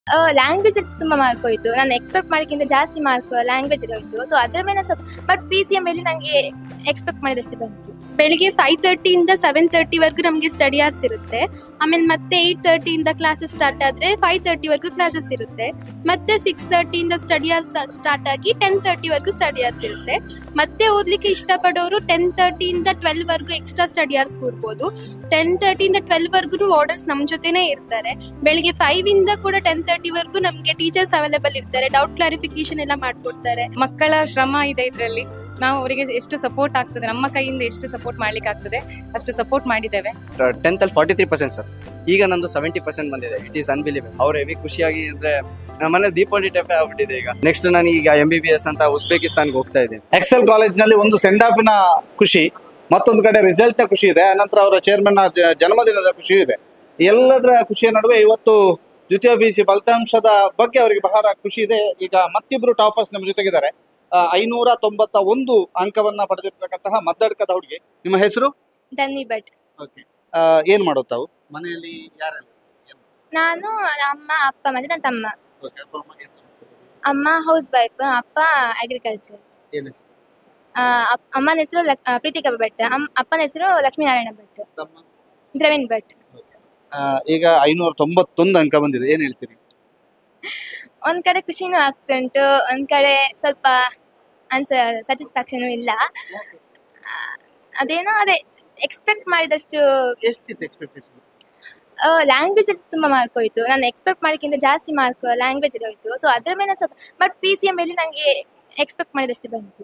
Language ತುಂಬಾ mark ಹೋಯ್ತು ನಾನು ಎಕ್ಸ್ಪೆಕ್ಟ್ ಮಾಡೋಕ್ಕಿಂತ ಜಾಸ್ತಿ ಮಾರ್ಕ್ ಲ್ಯಾಂಗ್ವೇಜ್ ಹೋಯ್ತು ಸೊ ಅದ್ರ ಮೇಲೆ ಸ್ವಲ್ಪ ಬಟ್ ಪಿ ಸಿ ಎಮ್ ಮೇಲೆ ನನಗೆ ಎಕ್ಸ್ಪೆಕ್ಟ್ ಮಾಡಿದಷ್ಟು ಬಂತು ಬೆಳಿಗ್ಗೆ ಫೈವ್ ತರ್ಟಿಯಿಂದ ಸೆವೆನ್ ತರ್ಟಿವರೆಗೂ ನಮಗೆ ಸ್ಟಡಿ ಅವರ್ಸ್ ಇರುತ್ತೆ ಆಮೇಲೆ ಮತ್ತೆ ಏಯ್ಟ್ ತರ್ಟಿಯಿಂದ ಕ್ಲಾಸಸ್ ಸ್ಟಾರ್ಟ್ ಆದರೆ ಫೈವ್ ತರ್ಟಿವರೆಗೂ ಕ್ಲಾಸಸ್ ಇರುತ್ತೆ ಮತ್ತೆ ಸಿಕ್ಸ್ ತರ್ಟಿಯಿಂದ ಸ್ಟಡಿ ಅವರ್ಸ್ ಸ್ಟಾರ್ಟ್ ಆಗಿ ಟೆನ್ ತರ್ಟಿವರೆಗೂ ಸ್ಟಡಿ ಅವರ್ಸ್ ಇರುತ್ತೆ ಮತ್ತೆ ಓದಲಿಕ್ಕೆ ಇಷ್ಟಪಡೋರು ಟೆನ್ ತರ್ಟಿಯಿಂದ ಟ್ವೆಲ್ವರೆಗೂ ಎಕ್ಸ್ಟ್ರಾ ಸ್ಟಡಿ ಅವರ್ಸ್ ಕೂರ್ಬೋದು ಟೆನ್ ತರ್ಟಿಯಿಂದ ಟ್ವೆಲ್ವರೆಗೂ ವಾರ್ಡರ್ಸ್ ನಮ್ಮ ಜೊತೆನೇ ಇರ್ತಾರೆ ಬೆಳಿಗ್ಗೆ ಫೈವ್ ಇಂದ ಕೂಡ ಟೆನ್ ತರ್ಟಿವರೆಗೂ ನಮಗೆ ಟೀಚರ್ಸ್ ಅವೈಲೇಬಲ್ ಇರ್ತಾರೆ ಡೌಟ್ ಕ್ಲಾರಿಫಿಕೇಶನ್ ಎಲ್ಲ ಮಾಡ್ಕೊಡ್ತಾರೆ ಮಕ್ಕಳ ಶ್ರಮ ಇದೆ ಇದರಲ್ಲಿ ನಾವು ಅವರಿಗೆ ಎಷ್ಟು ಸಪೋರ್ಟ್ ಆಗ್ತದೆ ನಮ್ಮ ಕೈಯಿಂದ ಎಷ್ಟು ಸಪೋರ್ಟ್ ಮಾಡ್ಲಿಕ್ಕೆ ಆಗ್ತದೆ ಅಷ್ಟು ಸಪೋರ್ಟ್ ಮಾಡಿದ್ದೇವೆ ಟೆಂತ್ ಅಲ್ಲಿ ಫಾರ್ಟಿ ತ್ರೀ ಪರ್ಸೆಂಟ್ ಸರ್ ಈಗ ನಂದು ಸೆವೆಂಟಿ ಪರ್ಸೆಂಟ್ ಬಂದಿದೆ ಇಟ್ ಈಸ್ ಅನ್ಬಿಲಿಬಲ್ ಅವ್ರು ಹೆವಿ ಖುಷಿಯಾಗಿ ಅಂದ್ರೆ ನಮ್ಮನೆ ದೀಪಾವಳಿ ಟೈಪ್ ಆಗ್ಬಿಟ್ಟಿದೆ ಈಗ ನೆಕ್ಸ್ಟ್ ನಾನು ಈಗ ಎಂ ಬಿ ಬಿ ಎಸ್ ಅಂತ ಉಸ್ಬೇಕಿಸ್ತಾನ್ಗೆ ಹೋಗ್ತಾ ಇದ್ದೀನಿ ಎಕ್ಸೆಲ್ ಕಾಲೇಜ್ನಲ್ಲಿ ಒಂದು ಸೆಂಡ್ ಆಫಿನ ಖುಷಿ ಮತ್ತೊಂದು ಕಡೆ ರಿಸಲ್ಟ್ನ ಖುಷಿ ಇದೆ ಅನಂತರ ಅವರ ಚೇರ್ಮನ್ ಜನ್ಮದಿನದ ಖುಷಿ ಇದೆ ಎಲ್ಲದರ ಖುಷಿಯ ನಡುವೆ ಇವತ್ತು ದ್ವಿತೀಯ ಪಿ ಸಿ ಫಲಿತಾಂಶದ ಬಗ್ಗೆ ಅವರಿಗೆ ಬಹಳ ಖುಷಿ ಇದೆ ಈಗ ಮತ್ತಿಬ್ರು ಟಾಪರ್ಸ್ ನಮ್ಮ ಜೊತೆಗಿದ್ದಾರೆ ಆ, ಐನೂರ ತೊಂಬತ್ತ ಒಂದು ಅಂಕವನ್ನ ಪಡೆದಿರ್ತಕ್ಕಂತಹ ಮದ್ದಡ್ಕದ ಹುಡುಗಿ ನಿಮ್ಮ ಹೆಸರು ಧನ್ವಿ ಭಟ್ ಏನ್ ಮಾಡೋದು ತಾವು ಮನೆಯಲ್ಲಿ ಯಾರೆಲ್ಲ ನಾನು ಅಮ್ಮ ಅಪ್ಪ ಮತ್ತೆ ನನ್ನ ತಮ್ಮ ಅಮ್ಮ ಹೌಸ್ ವೈಫ್ ಅಪ್ಪ ಅಗ್ರಿಕಲ್ಚರ್ ಅಮ್ಮನ ಹೆಸರು ಪ್ರೀತಿಕಾ ಭಟ್ ಅಮ್ ಅಪ್ಪನ ಹೆಸರು ಲಕ್ಷ್ಮೀನಾರಾಯಣ ಭಟ್ ದ್ರವಿಣ್ ಭಟ್ ಈಗ ಐನೂರ ತೊಂಬತ್ತೊಂದು ಅಂಕ ಬಂದಿದೆ ಏನ್ ಹೇಳ್ತೀರಿ ಒಂದ್ ಕಡೆ ಖುಷಿನೂ ಆಗ್ತುಂಟು ಒಂದ್ ಕಡೆ ಸ್ವಲ್ಪ ಅನ್ಸ ಸ್ಯಾಟಿಸ್ಫ್ಯಾಕ್ಷನು ಇಲ್ಲ ಆ, ಅದೇನೋ ಅದೇ ಎಕ್ಸ್ಪೆಕ್ಟ್ ಮಾಡಿದಷ್ಟು ಎಷ್ಟಿತ್ತು ಎಕ್ಸ್ಪೆಕ್ಟೇಷನ್ ಲ್ಯಾಂಗ್ವೇಜ್ ತುಂಬಾ ಮಾರ್ಕ್ ಹೋಯ್ತು ನಾನು ಎಕ್ಸ್ಪೆಕ್ಟ್ ಮಾಡೋಕ್ಕಿಂತ ಜಾಸ್ತಿ ಮಾರ್ಕ್ ಲ್ಯಾಂಗ್ವೇಜ್ ಹೋಯ್ತು ಸೊ ಅದ್ರ ಮೇಲೆ ಸ್ವಲ್ಪ ಬಟ್ ಪಿ ಸಿ ಎಮ್ ಮೇಲೆ ನನಗೆ ಎಕ್ಸ್ಪೆಕ್ಟ್ ಮಾಡಿದಷ್ಟು ಬಂತು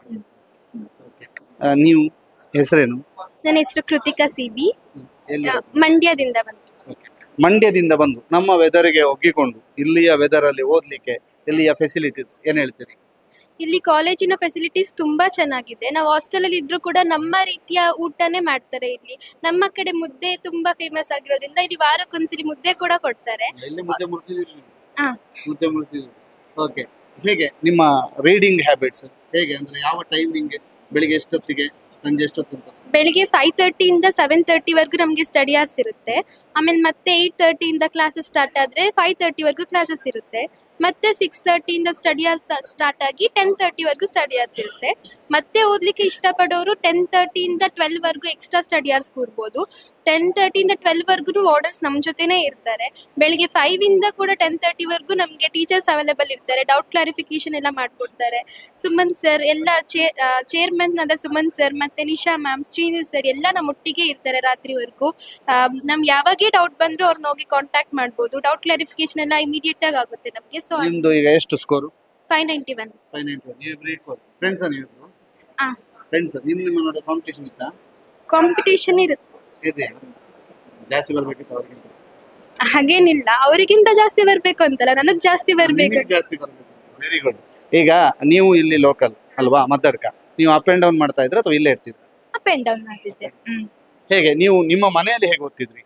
ನೀವು ಹೆಸರೇನು ನನ್ನ ಹೆಸರು ಕೃತಿಕಾ ಸಿ ಬಿ ಎಲ್ಲಿ ಮಂಡ್ಯದಿಂದ ಬಂದು ಮಂಡ್ಯದಿಂದ ಬಂದು ನಮ್ಮ ವೆದರ್ಗೆ ಒಗ್ಗಿಕೊಂಡು ಇಲ್ಲಿಯ ವೆದರ್ ಅಲ್ಲಿ ಓದ್ಲಿಕ್ಕೆ ಇಲ್ಲಿಯ ಫೆಸಿಲಿಟೀಸ್ ಏನ್ ಹೇಳ್ತೀರಿ ಇಲ್ಲಿ ಕಾಲೇಜಿನ ಫೆಸಿಲಿಟೀಸ್ ತುಂಬಾ ಚೆನ್ನಾಗಿದೆ ನಾವು ಹಾಸ್ಟೆಲ್ ಅಲ್ಲಿ ಇದ್ರೂ ಕೂಡ ನಮ್ಮ ರೀತಿಯ ಊಟನೇ ಮಾಡ್ತಾರೆ ಇಲ್ಲಿ ನಮ್ಮ ಕಡೆ ಮುದ್ದೆ ತುಂಬಾ ಫೇಮಸ್ ಆಗಿರೋದ್ರಿಂದ ಇಲ್ಲಿ ವಾರಕ್ಕೊಂದ್ಸಲಿ ಮುದ್ದೆ ಕೂಡ ಕೊಡ್ತಾರೆ ಇಲ್ಲಿ ಮುದ್ದೆ ಮುರಿದಿದ್ದೀರಿ ಹಾ. ಮುದ್ದೆ ಮುರಿದಿದ್ದೀರಿ ಓಕೆ ಹೇಗೆ ನಿಮ್ಮ ರೀಡಿಂಗ್ ಹ್ಯಾಬಿಟ್ಸ್ ಹೇಗೆ ಅಂದ್ರೆ ಯಾವ ಟೈಮಿಂಗ್ ಬೆಳಿಗ್ಗೆ ಎಷ್ಟೊತ್ತಿಗೆ ಸಂಜೆ ಎಷ್ಟೊತ್ತಿಂತ ಬೆಳಿಗ್ಗೆ ಫೈವ್ ತರ್ಟಿಯಿಂದ ಸೆವೆನ್ ತರ್ಟಿವರೆಗೂ ನಮಗೆ ಸ್ಟಡಿ ಅವರ್ಸ್ ಇರುತ್ತೆ ಆಮೇಲೆ ಮತ್ತೆ ಏಯ್ಟ್ ತರ್ಟಿಯಿಂದ ಕ್ಲಾಸಸ್ ಸ್ಟಾರ್ಟ್ ಆದರೆ ಫೈವ್ ತರ್ಟಿವರೆಗೂ ಕ್ಲಾಸಸ್ ಇರುತ್ತೆ ಮತ್ತೆ ಸಿಕ್ಸ್ ತರ್ಟಿಯಿಂದ ಸ್ಟಡಿ ಅವರ್ಸ್ ಸ್ಟಾರ್ಟ್ ಆಗಿ ಟೆನ್ ತರ್ಟಿವರೆಗೂ ಸ್ಟಡಿ ಅವರ್ಸ್ ಇರುತ್ತೆ ಮತ್ತೆ ಓದಲಿಕ್ಕೆ ಇಷ್ಟಪಡೋರು ಟೆನ್ ತರ್ಟಿಯಿಂದ ಟ್ವೆಲ್ವರೆಗೂ ಎಕ್ಸ್ಟ್ರಾ ಸ್ಟಡಿ ಅವರ್ಸ್ ಕೂರ್ಬೋದು ಟೆನ್ ತರ್ಟಿಯಿಂದ ಟ್ವೆಲ್ವರೆಗೂ ವಾರ್ಡರ್ಸ್ ನಮ್ಮ ಜೊತೆನೇ ಇರ್ತಾರೆ ಬೆಳಿಗ್ಗೆ ಫೈವ್ ಇಂದ ಕೂಡ ಟೆನ್ ತರ್ಟಿವರೆಗೂ ನಮಗೆ ಟೀಚರ್ಸ್ ಅವೈಲೇಬಲ್ ಇರ್ತಾರೆ ಡೌಟ್ ಕ್ಲಾರಿಫಿಕೇಶನ್ ಎಲ್ಲ ಮಾಡ್ಕೊಡ್ತಾರೆ ಸುಮನ್ ಸರ್ ಎಲ್ಲ ಚೇ ಚೇರ್ಮನ್ ಆದ ಸುಮನ್ ಸರ್ ಮತ್ತೆ ನಿಶಾ ಮ್ಯಾಮ್ ಶ್ರೀನಿಧಿ ಸರ್ ಎಲ್ಲ ನಮ್ಮ ಒಟ್ಟಿಗೆ ಇರ್ತಾರೆ ರಾತ್ರಿವರೆಗೂ ನಮ್ಗೆ ಯಾವಾಗೇ ಡೌಟ್ ಬಂದರೂ ಅವ್ರನ್ನ ಹೋಗಿ ಕಾಂಟ್ಯಾಕ್ಟ್ ಮಾಡ್ಬೋದು ಡೌಟ್ ಕ್ಲಾರಿಫಿಕೇಶನ್ ಎಲ್ಲ ಇಮಿಡಿಯೇಟ್ ಆಗಿ ಆಗುತ್ತೆ ನಮಗೆ ಸೊ ನಿಮ್ದು ಈಗ ಎಷ್ಟು score five ninety one five ninety ನೀವು ಬ್ರೇಕ್ ಫ್ರೆಂಡ್ಸ್ ನೀವು ಆ. ಫ್ರೆಂಡ್ಸ್ ನಿಮ್ಮ ನಿಮ್ಮ ನೋಡಿ ಕಾಂಪಿಟೇಷನ್ ಇತ್ತಾ ಕಾಂಪಿಟೇಷನ್ ಇರುತ್ತೆ ಇದೆ ಜಾಸ್ತಿ ಬರ್ಬೇಕಿತ್ತು ಅವ್ರಿಗೆ ಹಾಗೇನಿಲ್ಲ ಅವರಿಗಿಂತ ಜಾಸ್ತಿ ಬರಬೇಕು ಅಂತಲ್ಲ ನನಗೆ ಜಾಸ್ತಿ ಬರಬೇಕು ನಿಮಗೆ ಜಾಸ್ತಿ ಬರ್ಬೇಕು ವೆರಿ ಗುಡ್ ಈಗ ನೀವು ಇಲ್ಲಿ ಲೋಕಲ್ ಅಲ್ವಾ ಮದ್ದಡ್ಕ ನೀವು ಅಪ್ ಅಂಡ್ ಡೌನ್ ಮಾಡ್ತಾ ಇದ್ರೆ ಅಥವಾ ಇಲ್ಲೇ ಇರ್ತೀರಿ ಅಪ್ ಆ್ಯಂಡ್ ಡೌನ್ ಮಾಡ್ತಿದ್ದೆ ಹ್ಮ್ ಹೇಗೆ ನೀವು ನಿಮ್ಮ ಮನೆಯಲ್ಲಿ ಹೇಗೆ ಓದ್ತಿದ್ರಿ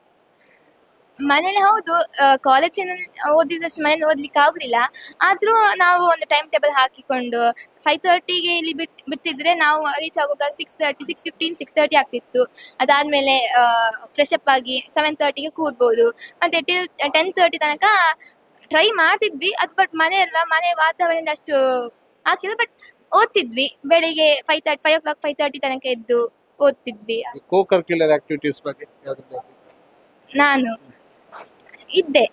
ಮನೇಲಿ ಹೌದು ಕಾಲೇಜಿನಲ್ಲಿ ಓದಿದಷ್ಟು ಮನೇಲಿ ಓದ್ಲಿಕ್ಕೆ ಆಗುದಿಲ್ಲ ಆದ್ರೂ ನಾವು ಒಂದು ಟೈಮ್ ಟೇಬಲ್ ಹಾಕಿಕೊಂಡು ಫೈವ್ ತರ್ಟಿಗೆ ಇಲ್ಲಿ ಬಿಟ್ ಬಿಡ್ತಿದ್ರೆ ನಾವು ರೀಚ್ ಆಗುವಾಗ six thirty six fifteen six thirty ಆಗ್ತಿತ್ತು ಅದಾದ್ಮೇಲೆ ಫ್ರೆಶ್ ಅಪ್ ಆಗಿ ಸೆವೆನ್ ತರ್ಟಿಗೆ ಕೂರ್ಬೋದು ಮತ್ತೆ ಟಿಲ್ ಟೆನ್ ತರ್ಟಿ ತನಕ ಟ್ರೈ ಮಾಡ್ತಿದ್ವಿ ಅದು ಬಟ್ ಮನೆ ಎಲ್ಲ ಮನೆ ವಾತಾವರಣ ಅಷ್ಟು ಆಗ್ತಿಲ್ಲ ಬಟ್ ಓದ್ತಿದ್ವಿ ಬೆಳಿಗ್ಗೆ five thirty five o'clock five thirty ತನಕ ಎದ್ದು ಓದ್ತಿದ್ವಿ ಕೋ ಕರ್ಕ್ಯುಲರ್ ಆಕ್ಟಿವಿಟೀಸ್ ಬಗ್ಗೆ ಯಾವ್ದು ನಾನು ಇದ್ದೆ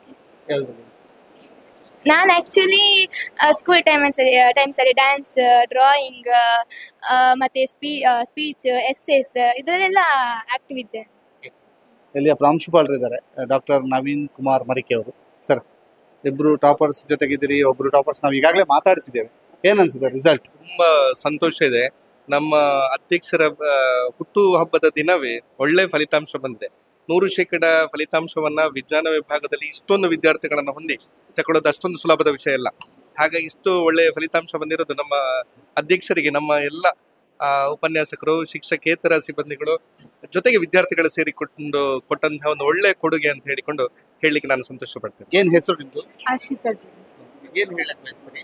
ನಾನು ಆ್ಯಕ್ಚುಲಿ ಸ್ಕೂಲ್ ಟೈಮಲ್ಲಿ ಟೈಮ್ಸಲ್ಲಿ ಡ್ಯಾನ್ಸ್ ಡ್ರಾಯಿಂಗ್ ಮತ್ತು ಸ್ಪೀ ಸ್ಪೀಚ್ ಎಸ್ಸೆಸ್ ಇದರಲ್ಲೆಲ್ಲ ಆ್ಯಕ್ಟಿವ್ ಇದ್ದೆ ಇಲ್ಲಿಯ ಪ್ರಾಂಶುಪಾಲರು ಇದ್ದಾರೆ ಡಾಕ್ಟರ್ ನವೀನ್ ಕುಮಾರ್ ಮರಿಕೆ ಅವರು ಸರ್ ಇಬ್ರು ಟಾಪರ್ಸ್ ಜೊತೆಗಿದ್ದೀರಿ ಒಬ್ರು ಟಾಪರ್ಸ್ ನಾವು ಈಗಾಗಲೇ ಮಾತಾಡಿಸಿದ್ದೇವೆ ಏನ್ ಅನ್ಸಿದೆ ರಿಸಲ್ಟ್ ತುಂಬಾ ಸಂತೋಷ ಇದೆ ನಮ್ಮ ಅಧ್ಯಕ್ಷರ ಆ, ಹುಟ್ಟು ಹಬ್ಬದ ದಿನವೇ ಒಳ್ಳೆ ಫಲಿತಾಂಶ ಬಂದಿದೆ ನೂರು ಶೇಕಡ ಫಲಿತಾಂಶವನ್ನ ವಿಜ್ಞಾನ ವಿಭಾಗದಲ್ಲಿ ಇಷ್ಟೊಂದು ವಿದ್ಯಾರ್ಥಿಗಳನ್ನ ಹೊಂದಿ ತಗೊಳ್ಳೋದು ಅಷ್ಟೊಂದು ಸುಲಭದ ವಿಷಯ ಅಲ್ಲ ಹಾಗಾಗಿ ಇಷ್ಟು ಒಳ್ಳೆಯ ಫಲಿತಾಂಶ ಬಂದಿರೋದು ನಮ್ಮ ಅಧ್ಯಕ್ಷರಿಗೆ ನಮ್ಮ ಎಲ್ಲ ಆ, ಉಪನ್ಯಾಸಕರು ಶಿಕ್ಷಕೇತರ ಸಿಬ್ಬಂದಿಗಳು ಜೊತೆಗೆ ವಿದ್ಯಾರ್ಥಿಗಳು ಸೇರಿಕೊಂಡು ಕೊಟ್ಟಂತಹ ಒಂದು ಒಳ್ಳೆ ಕೊಡುಗೆ ಅಂತ ಹೇಳಿಕೊಂಡು ಹೇಳಲಿಕ್ಕೆ ನಾನು ಸಂತೋಷ ಪಡ್ತೇನೆ ಏನ್ ಹೆಸರು ನಿಮ್ದು ಆಶಿತಾಜಿ ಏನ್ ಹೇಳಕ್ ಬಯಸ್ತೀರಿ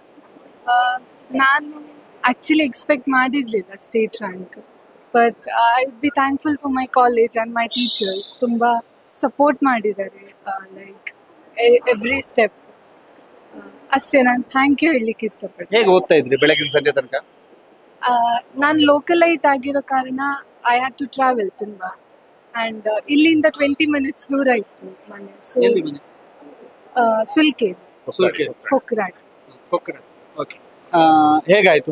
ನಾನು ಆಕ್ಚುಲಿ ಎಕ್ಸ್ಪೆಕ್ಟ್ ಮಾಡಿರಲಿಲ್ಲ state rank but I be thankful for my college and my teachers ತುಂಬ ಸಪೋರ್ಟ್ ಮಾಡಿದ್ದಾರೆ ಲೈಕ್ ಎವ್ರಿ ಸ್ಟೆಪ್ ಅಷ್ಟೇ ನಾನು ಥ್ಯಾಂಕ್ ಯು ಹೇಳಲಿಕ್ಕೆ ಇಷ್ಟಪಡ್ತೀನಿ ಹೇಗೆ ಓದ್ತಾ ಇದ್ರಿ ಬೆಳಗಿನ ಸಂಜೆ ತನಕ ನಾನು ಲೋಕಲೈಟ್ ಆಗಿರೋ ಕಾರಣ ಐ ಹ್ಯಾಡ್ ಟು ಟ್ರಾವೆಲ್ ತುಂಬ ಆ್ಯಂಡ್ ಇಲ್ಲಿಂದ ಟ್ವೆಂಟಿ ಮಿನಿಟ್ಸ್ ದೂರ ಇತ್ತು ಮನೆ ಸೊ ಎಲ್ಲಿ ಮನೆ ಸುಲ್ಕೆ ಸುಲ್ಕೆ ಕೊಕ್ರಾಡ್ ಓಕೆ ಹೇಗಾಯ್ತು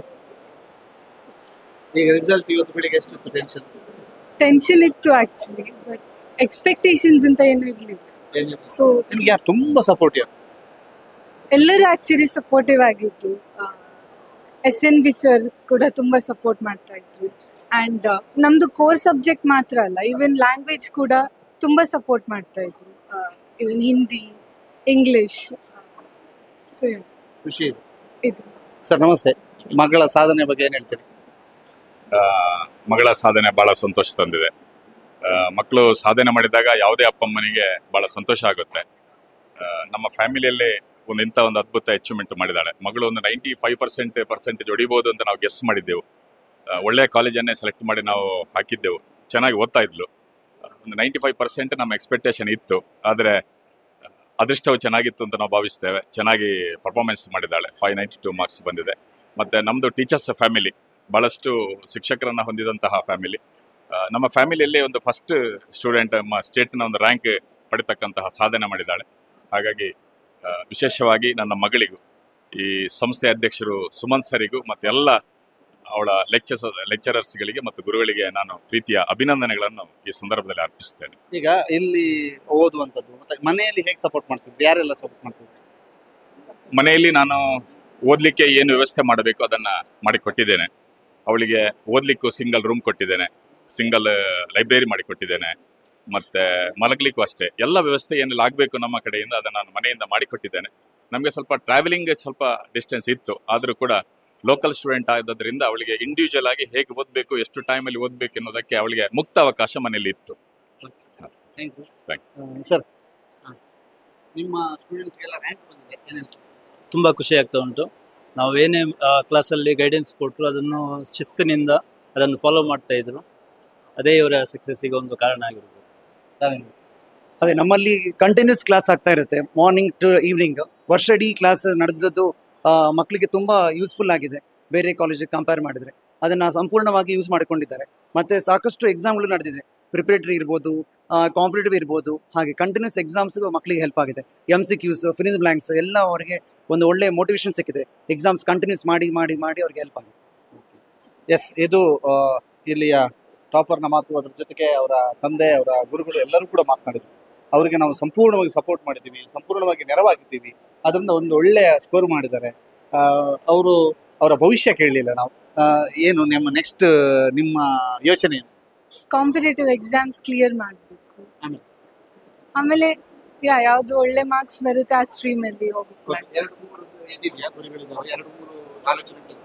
ಈಗ ರಿಸಲ್ಟ್ ಇವತ್ತು ಬೆಳಿಗ್ಗೆ ಎಷ್ಟಿತ್ತು ಟೆನ್ಷನ್ ಟೆನ್ಷನ್ ಇತ್ತು ಆ್ಯಕ್ಚುಲಿ ಬಟ್ ಎಕ್ಸ್ಪೆಕ್ಟೇಷನ್ಸ್ ಅಂತ ಏನೂ ಇರಲಿಲ್ಲ ಸೊ ನಿಮ್ಗೆ ಯಾರು ತುಂಬಾ ಸಪೋರ್ಟ್ ಯಾರು ಎಲ್ಲರೂ ಆಕ್ಚುಲಿ ಸಪೋರ್ಟಿವ್ ಆಗಿದ್ರು ಎಸ್ ಎನ್ ಬಿ ಸರ್ ಕೂಡ ತುಂಬ ಸಪೋರ್ಟ್ ಮಾಡ್ತಾ ಇದ್ರು ಆ್ಯಂಡ್ ನಮ್ಮದು ಕೋರ್ ಸಬ್ಜೆಕ್ಟ್ ಮಾತ್ರ ಅಲ್ಲ ಈವನ್ ಲ್ಯಾಂಗ್ವೇಜ್ ಕೂಡ ತುಂಬ ಸಪೋರ್ಟ್ ಮಾಡ್ತಾ ಇದ್ರು ಈವನ್ ಹಿಂದಿ ಇಂಗ್ಲಿಷ್ ಸೊ ಖುಷಿ ಇದೆ ಇದು ಸರ್ ನಮಸ್ತೆ ಮಗಳ ಸಾಧನೆ ಬಗ್ಗೆ ಏನ್ ಹೇಳ್ತೀರಿ ಆ, ಮಗಳ ಸಾಧನೆ ಬಹಳ ಸಂತೋಷ ತಂದಿದೆ ಆ, ಮಕ್ಕಳು ಸಾಧನೆ ಮಾಡಿದಾಗ ಯಾವುದೇ ಅಪ್ಪಮ್ಮನಿಗೆ ಬಹಳ ಸಂತೋಷ ಆಗುತ್ತೆ ಆ, ನಮ್ಮ ಫ್ಯಾಮಿಲಿಯಲ್ಲಿ ಒಂದು ಇಂಥ ಒಂದು ಅದ್ಭುತ ಅಚೀವ್ಮೆಂಟ್ ಮಾಡಿದ್ದಾಳೆ ಮಗಳು ಒಂದು ನೈಂಟಿ ಫೈವ್ ಪರ್ಸೆಂಟ್ ಪರ್ಸೆಂಟೇಜ್ ಹೊಡಿಬೋದು ಅಂತ ನಾವು ಗೆಸ್ ಮಾಡಿದ್ದೆವು ಆ, ಒಳ್ಳೆಯ ಕಾಲೇಜನ್ನೇ ಸೆಲೆಕ್ಟ್ ಮಾಡಿ ನಾವು ಹಾಕಿದ್ದೆವು ಚೆನ್ನಾಗಿ ಓದ್ತಾ ಇದ್ಲು ಒಂದು ನೈಂಟಿ ಫೈವ್ ಪರ್ಸೆಂಟ್ ನಮ್ಮ ಎಕ್ಸ್ಪೆಕ್ಟೇಷನ್ ಇತ್ತು ಆದರೆ ಅದೃಷ್ಟವು ಚೆನ್ನಾಗಿತ್ತು ಅಂತ ನಾವು ಭಾವಿಸ್ತೇವೆ ಚೆನ್ನಾಗಿ ಪರ್ಫಾರ್ಮೆನ್ಸ್ ಮಾಡಿದ್ದಾಳೆ ಫೈವ್ ನೈಂಟಿ ಟೂ ಮಾರ್ಕ್ಸ್ ಬಂದಿದೆ ಮತ್ತು ನಮ್ಮದು ಟೀಚರ್ಸ್ ಫ್ಯಾಮಿಲಿ ಭಾಳಷ್ಟು ಶಿಕ್ಷಕರನ್ನ ಹೊಂದಿದಂತಹ ಫ್ಯಾಮಿಲಿ ನಮ್ಮ ಫ್ಯಾಮಿಲಿಯಲ್ಲಿ ಒಂದು ಫಸ್ಟ್ ಸ್ಟೂಡೆಂಟ್ ನಮ್ಮ ಸ್ಟೇಟ್ನ ಒಂದು ರ್ಯಾಂಕ್ ಪಡಿತಕ್ಕಂತಹ ಸಾಧನೆ ಮಾಡಿದ್ದಾಳೆ ಹಾಗಾಗಿ ಆ, ವಿಶೇಷವಾಗಿ ನನ್ನ ಮಗಳಿಗೂ ಈ ಸಂಸ್ಥೆ ಅಧ್ಯಕ್ಷರು ಸುಮಂತ್ ಸರಿಗೂ ಮತ್ತು ಎಲ್ಲ ಅವಳ ಲೆಕ್ಚರ್ಸ್ ಲೆಕ್ಚರರ್ಸ್ಗಳಿಗೆ ಮತ್ತು ಗುರುಗಳಿಗೆ ನಾನು ಪ್ರೀತಿಯ ಅಭಿನಂದನೆಗಳನ್ನು ಈ ಸಂದರ್ಭದಲ್ಲಿ ಅರ್ಪಿಸ್ತೇನೆ ಈಗ ಇಲ್ಲಿ ಓದುವಂಥದ್ದು ಮತ್ತೆ ಮನೆಯಲ್ಲಿ ಹೇಗೆ ಸಪೋರ್ಟ್ ಮಾಡ್ತಿದ್ರಿ ಯಾರೆಲ್ಲ ಸಪೋರ್ಟ್ ಮಾಡ್ತಿದ್ರಿ ಮನೆಯಲ್ಲಿ ನಾನು ಓದಲಿಕ್ಕೆ ಏನು ವ್ಯವಸ್ಥೆ ಮಾಡಬೇಕು ಅದನ್ನ ಮಾಡಿಕೊಟ್ಟಿದ್ದೇನೆ ಅವಳಿಗೆ ಓದಲಿಕ್ಕೂ ಸಿಂಗಲ್ ರೂಮ್ ಕೊಟ್ಟಿದ್ದೇನೆ ಸಿಂಗಲ್ ಲೈಬ್ರರಿ ಮಾಡಿಕೊಟ್ಟಿದ್ದೇನೆ ಮತ್ತೆ ಮಲಗಲಿಕ್ಕೂ ಅಷ್ಟೇ ಎಲ್ಲ ವ್ಯವಸ್ಥೆ ಏನೆಲ್ಲ ಆಗಬೇಕು ನಮ್ಮ ಕಡೆಯಿಂದ ಅದನ್ನು ನಾನು ಮನೆಯಿಂದ ಮಾಡಿಕೊಟ್ಟಿದ್ದೇನೆ ನಮಗೆ ಸ್ವಲ್ಪ ಟ್ರಾವೆಲಿಂಗ್ ಸ್ವಲ್ಪ ಡಿಸ್ಟೆನ್ಸ್ ಇತ್ತು ಆದರೂ ಕೂಡ ಲೋಕಲ್ ಸ್ಟೂಡೆಂಟ್ ಆದದ್ರಿಂದ ಅವಳಿಗೆ ಇಂಡಿವಿಜುವಲ್ ಆಗಿ ಹೇಗೆ ಓದಬೇಕು ಎಷ್ಟು ಟೈಮಲ್ಲಿ ಓದಬೇಕು ಅನ್ನೋದಕ್ಕೆ ಅವಳಿಗೆ ಮುಕ್ತ ಅವಕಾಶ ಮನೆಯಲ್ಲಿ ಇತ್ತು ಥ್ಯಾಂಕ್ ಯು Thank ಸರ್ ನಿಮ್ಮ ಸ್ಟೂಡೆಂಟ್ಸ್ಗೆಲ್ಲ ರ್ಯಾಂಕ್ ಬಂದಿದೆ ಏನೇನು ತುಂಬ ಖುಷಿ ಆಗ್ತಾ ಉಂಟು ನಾವು ಏನೇ ಕ್ಲಾಸಲ್ಲಿ ಗೈಡೆನ್ಸ್ ಕೊಟ್ಟರು ಅದನ್ನು ಶಿಸ್ತಿನಿಂದ ಅದನ್ನು ಫಾಲೋ ಮಾಡ್ತಾ ಇದ್ರು ಅದೇ ಇವರ ಸಕ್ಸಸ್ಸಿಗೆ ಒಂದು ಕಾರಣ ಆಗಿರ್ಬೋದು ಅದೇ ನಮ್ಮಲ್ಲಿ ಕಂಟಿನ್ಯೂಸ್ ಕ್ಲಾಸ್ ಆಗ್ತಾ ಇರುತ್ತೆ ಮಾರ್ನಿಂಗ್ ಟು ಈವ್ನಿಂಗ್ ವರ್ಷ ಇಡೀ ಕ್ಲಾಸ್ ನಡೆದದ್ದು ಆ, ಮಕ್ಕಳಿಗೆ ತುಂಬ ಯೂಸ್ಫುಲ್ ಆಗಿದೆ ಬೇರೆ ಕಾಲೇಜಿಗೆ ಕಂಪೇರ್ ಮಾಡಿದರೆ ಅದನ್ನು ಸಂಪೂರ್ಣವಾಗಿ ಯೂಸ್ ಮಾಡಿಕೊಂಡಿದ್ದಾರೆ ಮತ್ತು ಸಾಕಷ್ಟು ಎಕ್ಸಾಮ್ಗಳು ನಡೆದಿದೆ ಪ್ರಿಪರೇಟರಿ ಇರ್ಬೋದು ಕಾಂಪಿಟೇಟಿವ್ ಇರ್ಬೋದು ಹಾಗೆ ಕಂಟಿನ್ಯೂಸ್ ಎಕ್ಸಾಮ್ಸ್ ಮಕ್ಕಳಿಗೆ ಹೆಲ್ಪ್ ಆಗಿದೆ ಎಮ್ ಸಿ ಕ್ಯೂಸ್ ಫಿನಿಲ್ ಬ್ಲಾಂಕ್ಸ್ ಎಲ್ಲ ಅವರಿಗೆ ಒಂದು ಒಳ್ಳೆ ಮೋಟಿವೇಶನ್ ಸಿಕ್ಕಿದೆ ಎಕ್ಸಾಮ್ಸ್ ಕಂಟಿನ್ಯೂಸ್ ಮಾಡಿ ಮಾಡಿ ಮಾಡಿ ಅವ್ರಿಗೆ ಹೆಲ್ಪ್ ಆಗಿದೆ ಎಸ್ ಇದು ಆ, ಇಲ್ಲಿಯ ಟಾಪರ್ನ ಮಾತು ಅದ್ರ ಜೊತೆಗೆ ಅವರ ತಂದೆ ಅವರ ಗುರುಗಳು ಎಲ್ಲರೂ ಕೂಡ ಮಾತನಾಡಿದ್ರು ಅವರಿಗೆ ನಾವು ಸಂಪೂರ್ಣವಾಗಿ ಸಪೋರ್ಟ್ ಮಾಡಿದ್ದೀವಿ ಸಂಪೂರ್ಣವಾಗಿ ನೆರವಾಗಿದ್ದೀವಿ ಅದರಿಂದ ಒಂದು ಒಳ್ಳೆಯ ಸ್ಕೋರ್ ಮಾಡಿದ್ದಾರೆ ಅವರು ಅವರ ಭವಿಷ್ಯ ಕೇಳಲಿಲ್ಲ ನಾವು ಆ, ಏನು ನಿಮ್ಮ ನೆಕ್ಸ್ಟ್ ನಿಮ್ಮ ಯೋಚನೆ ಏನು? ಕಾಂಪಿಟೇಟಿವ್ ಎಕ್ಸಾಮ್ಸ್ ಕ್ಲಿಯರ್ ಮಾಡಬೇಕು ಆಮೇಲೆ? ಆಮೇಲೆ ಯಾ ಯಾವುದು ಒಳ್ಳೆ ಮಾರ್ಕ್ಸ್ ಬರುತ್ತೆ ಆ ಸ್ಟ್ರೀಮಲ್ಲಿ ಹೋಗುತ್ತೆ ಎರಡು ಮೂರು ಇದಿದೆಯಾ ಗುರಿಗಳಿದ್ದಾವೆ ಎರಡು ಮೂರು ಆಲೋಚನೆಗಳಿದ್ದಾವೆ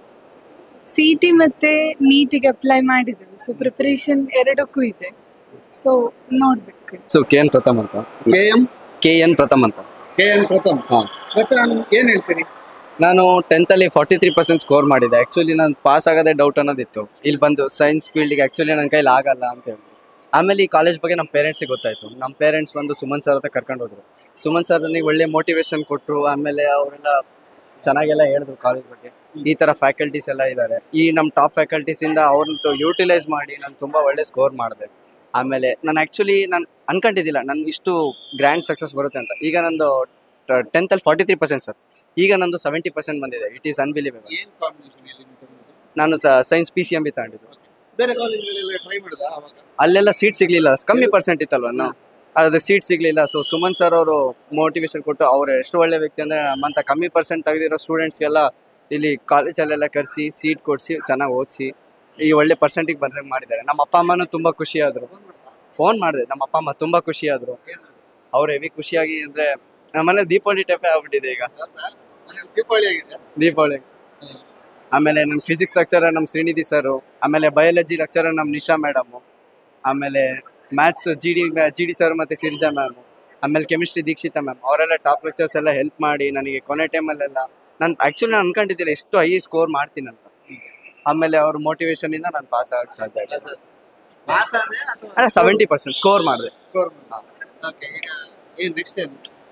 ಸಿ ಟಿ ಮತ್ತೆ ನೀಟಿಗೆ ಅಪ್ಲೈ ಮಾಡಿದ್ದೇವೆ ಸೊ ಪ್ರಿಪರೇಷನ್ ಎರಡಕ್ಕೂ ಇದೆ ಸೊ ನೋಡ್ಬೇಕು ಸೊ ಕೆ ಎನ್ ಪ್ರಥಮ್ ಅಂತ K M K N Pratham ಅಂತ ಕೆ ಎನ್ ಪ್ರಥಮ್ ಹಾ. ಪ್ರಥಮ್ ಏನ್ ಹೇಳ್ತೀರಿ ನಾನು ಟೆಂತಲ್ಲಿ ಫಾರ್ಟಿ ತ್ರೀ ಪರ್ಸೆಂಟ್ ಸ್ಕೋರ್ ಮಾಡಿದೆ ಆ್ಯಕ್ಚುಲಿ ನಾನು ಪಾಸ್ ಆಗೋದೇ ಡೌಟ್ ಅನ್ನೋದಿತ್ತು ಇಲ್ಲಿ ಬಂದು ಸೈನ್ಸ್ ಫೀಲ್ಡಿಗೆ ಆ್ಯಕ್ಚುಲಿ ನನ್ನ ಕೈಲಿ ಆಗಲ್ಲ ಅಂತ ಹೇಳಿದ್ರು ಆಮೇಲೆ ಈ ಕಾಲೇಜ್ ಬಗ್ಗೆ ನಮ್ಮ ಪೇರೆಂಟ್ಸಿಗೆ ಗೊತ್ತಾಯಿತು ನಮ್ಮ ಪೇರೆಂಟ್ಸ್ ಬಂದು ಸುಮನ್ ಸರ್ ಹತ್ರ ಕರ್ಕೊಂಡು ಹೋದ್ರು ಸುಮನ್ ಸರ್ ನನಗೆ ಒಳ್ಳೆ ಮೋಟಿವೇಶನ್ ಕೊಟ್ಟರು ಆಮೇಲೆ ಅವರೆಲ್ಲ ಚೆನ್ನಾಗೆಲ್ಲ ಹೇಳಿದ್ರು ಕಾಲೇಜ್ ಬಗ್ಗೆ ಈ ಥರ ಫ್ಯಾಕಲ್ಟೀಸ್ ಎಲ್ಲ ಇದ್ದಾರೆ ಈ ನಮ್ಮ ಟಾಪ್ ಫ್ಯಾಕಲ್ಟೀಸಿಂದ ಅವ್ರನ್ನ ಯೂಟಿಲೈಸ್ ಮಾಡಿ ನಾನು ತುಂಬ ಒಳ್ಳೆ ಸ್ಕೋರ್ ಮಾಡಿದೆ ಆಮೇಲೆ ನಾನು ಆ್ಯಕ್ಚುಲಿ ನಾನು ಅನ್ಕೊಂಡಿದ್ದಿಲ್ಲ ನಾನು ಇಷ್ಟು ಗ್ರ್ಯಾಂಡ್ ಸಕ್ಸಸ್ ಬರುತ್ತೆ ಅಂತ ಈಗ ನಂದು ಟೆಂತಲ್ಲಿ ಫಾರ್ಟಿ ತ್ರೀ ಪರ್ಸೆಂಟ್ ಸರ್ ಈಗ ನಂದು ಸೆವೆಂಟಿ ಪರ್ಸೆಂಟ್ ಬಂದಿದೆ ಇಟ್ ಈಸ್ ಅನ್ಬಿಲಿವೇಬಲ್ ಏನ್ ಕಾಂಬಿನೇಷನ್ ಎಲ್ಲಿ ನೀವು ತಗೊಂಡಿದ್ದು? ನಾನು science P C M B ತಗೊಂಡಿದ್ದು ಬೇರೆ ಕಾಲೇಜ್ಗಳೆಲ್ಲ ಟ್ರೈ ಮಾಡಿದ ಅವಾಗ ಅಲ್ಲೆಲ್ಲ ಸೀಟ್ ಸಿಗ್ಲಿಲ್ಲ ಕಮ್ಮಿ ಪರ್ಸೆಂಟ್ ಇತ್ತಲ್ವ ನಾವು ಅದು ಸೀಟ್ ಸಿಗ್ಲಿಲ್ಲ ಸೊ ಸುಮನ್ ಸರ್ ಅವರು ಮೋಟಿವೇಶನ್ ಕೊಟ್ಟು ಅವ್ರು ಎಷ್ಟು ಒಳ್ಳೆ ವ್ಯಕ್ತಿ ಅಂದ್ರೆ ನಮ್ಮಂತ ಕಮ್ಮಿ ಪರ್ಸೆಂಟ್ ತೆಗೆದಿರೋ ಸ್ಟೂಡೆಂಟ್ಸ್ಗೆಲ್ಲ ಇಲ್ಲಿ ಕಾಲೇಜಲ್ಲೆಲ್ಲ ಕರೆಸಿ ಸೀಟ್ ಕೊಡಿಸಿ ಚೆನ್ನಾಗಿ ಓದಿಸಿ ಈ ಒಳ್ಳೆ ಪರ್ಸೆಂಟಿಗೆ ಬರ್ದಂಗೆ ಮಾಡಿದ್ದಾರೆ ನಮ್ಮ ಅಪ್ಪ ಅಮ್ಮನೂ ತುಂಬ ಖುಷಿ ಆದರು ಫೋನ್ ಮಾಡ್ದ ಫೋನ್ ಮಾಡಿದೆ ನಮ್ಮ ಅಪ್ಪ ಅಮ್ಮ ತುಂಬ ಖುಷಿ ಆದರು ಅವ್ರು ಹೆವಿ ಖುಷಿಯಾಗಿ ಅಂದರೆ ನಮ್ಮನೆ ದೀಪಾವಳಿ ಟೈಪೇ ಆಗ್ಬಿಟ್ಟಿದೆ ಈಗ ಹೌದಾ ಮನೇಲಿ ದೀಪಾವಳಿ ಆಗಿದೆ ದೀಪಾವಳಿ ಆಮೇಲೆ ನಮ್ಮ ಫಿಸಿಕ್ಸ್ ಲೆಕ್ಚರರ್ ನಮ್ಮ ಶ್ರೀನಿಧಿ ಸರು ಆಮೇಲೆ ಬಯಾಲಜಿ ಲೆಕ್ಚರರ್ ನಮ್ಮ ನಿಶಾ ಮೇಡಮು ಆಮೇಲೆ maths G D G D sir ಮತ್ತು ಸಿರಿಜಾ ಮ್ಯಾಮ್ ಆಮೇಲೆ ಕೆಮಿಸ್ಟ್ರಿ ದೀಕ್ಷಿತ ಮ್ಯಾಮ್ ಅವರೆಲ್ಲ ಟಾಪ್ ಲೆಕ್ಚರ್ಸ್ ಎಲ್ಲ ಹೆಲ್ಪ್ ಮಾಡಿ ನನಗೆ ಕೊನೆ ಟೈಮಲ್ಲೆಲ್ಲ ನಾನು ಆ್ಯಕ್ಚುಲಿ ನಾನು ಅನ್ಕೊಂಡಿದ್ದಿಲ್ಲ ಎಷ್ಟು ಹೈ ಸ್ಕೋರ್ ಮಾಡ್ತೀನಿ ಅಂತ ಆಮೇಲೆ ಅವ್ರ motivation ಇಂದ ನಾನು ಪಾಸ್ ಆಗಕ್ಕೆ ಸಾಧ್ಯ ಆಗಿದೆ ಪಾಸ್ ಆದ್ರೆ ಅಥವಾ ಅದೇ ಸೆವೆಂಟಿ ಪರ್ಸೆಂಟ್ ಸ್ಕೋರ್ ಮಾಡಿದೆ ಸ್ಕೋರ್ ಓಕೆ ಈಗ ಏನ್ ನೆಕ್ಸ್ಟ್ ಏನು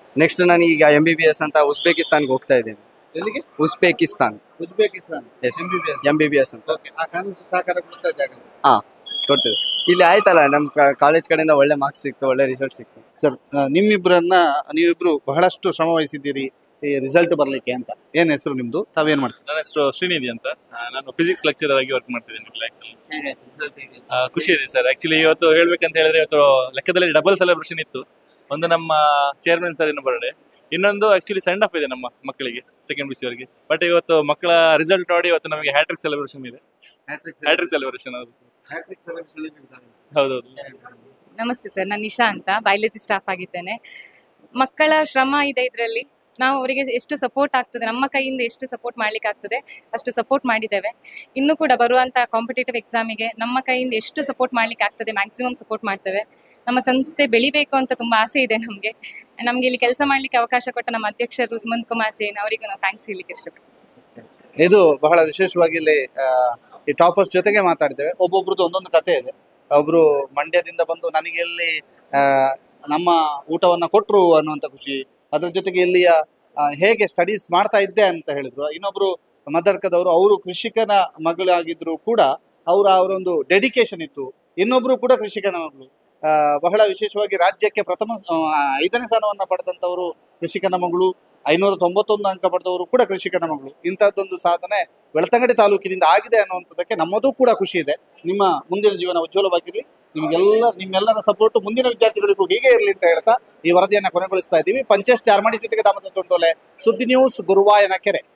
ನೆಕ್ಸ್ಟ್ ನಾನು ಈಗ ಎಂ ಬಿ ಬಿ ಎಸ್ ಅಂತ ಉಜ್ಬೇಕಿಸ್ತಾನ್ಗೆ ಹೋಗ್ತಾ ಇದ್ದೀನಿ ಎಲ್ಲಿಗೆ Uzbekistan Uzbekistan S MBBS. M B B S ಅಂತ ಓಕೆ ಆ ಕಾನೂನು ಸಹಕಾರ ಕೊಡ್ತಾ ಜಾಗ ಹಾ ಕೊಡ್ತೇವೆ ಇಲ್ಲಿ ಆಯ್ತಲ್ಲ ನಮ್ಮ ಕಾಲೇಜ್ ಕಡೆಯಿಂದ ಒಳ್ಳೆ ಮಾರ್ಕ್ಸ್ ಸಿಕ್ತು ಒಳ್ಳೆ ರಿಸಲ್ಟ್ ಸಿಕ್ತು ಸರ್ ಆ, ನಿಮ್ಮಿಬ್ಬರನ್ನ ನೀವಿಬ್ರು ಬಹಳಷ್ಟು ಶ್ರಮ ವಹಿಸಿದ್ದೀರಿ ಈ ರಿಸಲ್ಟ್ ಬರ್ಲಿಕ್ಕೆ ಅಂತ ಏನ್ ಹೆಸರು ನಿಮ್ದು ತಾವೇನ್ ಮಾಡ್ತೀರಿ ನನ್ನ ಹೆಸರು ಶ್ರೀನಿಧಿ ಅಂತ ಆ, ನಾನು ಫಿಸಿಕ್ಸ್ ಲೆಕ್ಚರರ್ ಆಗಿ ವರ್ಕ್ ಮಾಡ್ತಿದ್ದೀನಿ ರಿಲ್ಯಾಕ್ಸ್ ಅಲ್ಲಿ ಆ, ಖುಷಿ ಇದೆ ಸರ್ ಆಕ್ಚುಲಿ ಇವತ್ತು ಹೇಳ್ಬೇಕಂತ ಹೇಳಿದ್ರೆ ಇವತ್ತು ಲೆಕ್ಕದಲ್ಲಿ ಡಬಲ್ ಸೆಲೆಬ್ರೇಷನ್ ಇತ್ತು ಒಂದು ನಮ್ಮ ಚೇರ್ಮನ್ ಸರಿನ ಬರ್ಡೇ ಇನ್ನೊಂದು ಆಕ್ಚುಲಿ ಸೆಂಡ್ ಆಫ್ ಇದೆ ನಮ್ಮ ಮಕ್ಕಳಿಗೆ ಸೆಕೆಂಡ್ ಬಿ ಸಿ ಅವರಿಗೆ ಬಟ್ ಇವತ್ತು ಮಕ್ಕಳ ರಿಸಲ್ಟ್ ನೋಡಿ ಇವತ್ತು ನಮಗೆ ಹ್ಯಾಟ್ರಿಕ್ ಸೆಲೆಬ್ರೇಷನ್ ಇದೆ ಹ್ಯಾಟ್ರಿಕ್ ಸೆಲೆಬ್ರೇಷನ್ ಹೌದು ಹೌದೌದು ನಮಸ್ತೆ ಸರ್ ನಾನು ನಿಶಾ ಅಂತ ಬಯಾಲಜಿ ಸ್ಟಾಫ್ ಆಗಿದ್ದೇನೆ ಮಕ್ಕಳ ಶ್ರಮ ಇದೆ ಇದರಲ್ಲಿ ನಾವು ಅವರಿಗೆ ಎಷ್ಟು ಸಪೋರ್ಟ್ ಆಗ್ತದೆ ನಮ್ಮ ಕೈಯಿಂದ ಎಷ್ಟು ಸಪೋರ್ಟ್ ಮಾಡ್ಲಿಕ್ಕೆ ಆಗ್ತದೆ ಅಷ್ಟು ಸಪೋರ್ಟ್ ಮಾಡಿದ್ದೇವೆ ಇನ್ನು ಕೂಡ ಬರುವಂತ ಕಾಂಪಿಟೇಟಿವ್ ಎಕ್ಸಾಮಿಗೆ ನಮ್ಮ ಕೈಯಿಂದ ಎಷ್ಟು ಸಪೋರ್ಟ್ ಮಾಡ್ಲಿಕ್ಕೆ ಆಗ್ತದೆ ಮ್ಯಾಕ್ಸಿಮಮ್ ಸಪೋರ್ಟ್ ಮಾಡ್ತೇವೆ ನಮ್ಮ ಸಂಸ್ಥೆ ಬೆಳಿಬೇಕು ಅಂತ ತುಂಬಾ ಆಸೆ ಇದೆ ನಮಗೆ ನಮಗೆ ಇಲ್ಲಿ ಕೆಲಸ ಮಾಡ್ಲಿಕ್ಕೆ ಅವಕಾಶ ಕೊಟ್ಟ ನಮ್ಮ ಅಧ್ಯಕ್ಷರು ಸುಮಂತ್ ಕುಮಾರ್ ಜೈನ್ ಅವರಿಗೂ ನಾವು ಥ್ಯಾಂಕ್ಸ್ ಹೇಳಲಿಕ್ಕೆ ಇಷ್ಟಪಡ್ತೀನಿ ಇದು ಬಹಳ ವಿಶೇಷವಾಗಿ ಇಲ್ಲಿ ಆ, ಈ ಟಾಪರ್ಸ್ ಜೊತೆಗೆ ಮಾತಾಡಿದ್ದೇವೆ ಒಬ್ಬೊಬ್ರದ್ದು ಒಂದೊಂದು ಕತೆ ಇದೆ ಒಬ್ರು ಮಂಡ್ಯದಿಂದ ಬಂದು ನನಗೆ ಎಲ್ಲಿ ಆ, ನಮ್ಮ ಊಟವನ್ನ ಕೊಟ್ರು ಅನ್ನುವಂಥ ಖುಷಿ ಅದ್ರ ಜೊತೆಗೆ ಇಲ್ಲಿಯ ಆ, ಹೇಗೆ ಸ್ಟಡೀಸ್ ಮಾಡ್ತಾ ಇದ್ದೆ ಅಂತ ಹೇಳಿದ್ರು ಇನ್ನೊಬ್ರು ಮದರ್ಕದವರು ಅವರು ಕೃಷಿಕನ ಮಗಳಾಗಿದ್ರು ಕೂಡ ಅವರ ಅವರೊಂದು ಡೆಡಿಕೇಶನ್ ಇತ್ತು ಇನ್ನೊಬ್ರು ಕೂಡ ಕೃಷಿಕನ ಮಗಳು ಆ, ಬಹಳ ವಿಶೇಷವಾಗಿ ರಾಜ್ಯಕ್ಕೆ ಪ್ರಥಮ ಆ, ಐದನೇ ಸ್ಥಾನವನ್ನ ಪಡೆದಂತವರು ಕೃಷಿಕನ ಮಗಳು ಐನೂರ ತೊಂಬತ್ತೊಂದು ಅಂಕ ಪಡೆದವರು ಕೂಡ ಕೃಷಿಕನ ಮಗಳು ಇಂಥದ್ದೊಂದು ಸಾಧನೆ ಬೆಳ್ತಂಗಡಿ ತಾಲೂಕಿನಿಂದ ಆಗಿದೆ ಅನ್ನುವಂಥದ್ದಕ್ಕೆ ನಮ್ಮದು ಕೂಡ ಖುಷಿ ಇದೆ ನಿಮ್ಮ ಮುಂದಿನ ಜೀವನ ಉಜ್ವಲವಾಗಿರಲಿ ನಿಮ್ಗೆಲ್ಲ ನಿಮ್ಮೆಲ್ಲರ ಸಪೋರ್ಟ್ ಮುಂದಿನ ವಿದ್ಯಾರ್ಥಿಗಳಿಗೂ ಹೀಗೆ ಇರಲಿ ಅಂತ ಹೇಳ್ತಾ ಈ ವರದಿಯನ್ನ ಕೊನೆಗೊಳಿಸ್ತಾ ಇದ್ದೀವಿ ಪಂಚೇಶ್ ಚಾರ್ಮಾಡಿ ಜೊತೆಗೆ ದಾಮದ ತೊಂಡೋಲೆ ಸುದ್ದಿ ನ್ಯೂಸ್ ಗುರುವಾಯನ ಕೆರೆ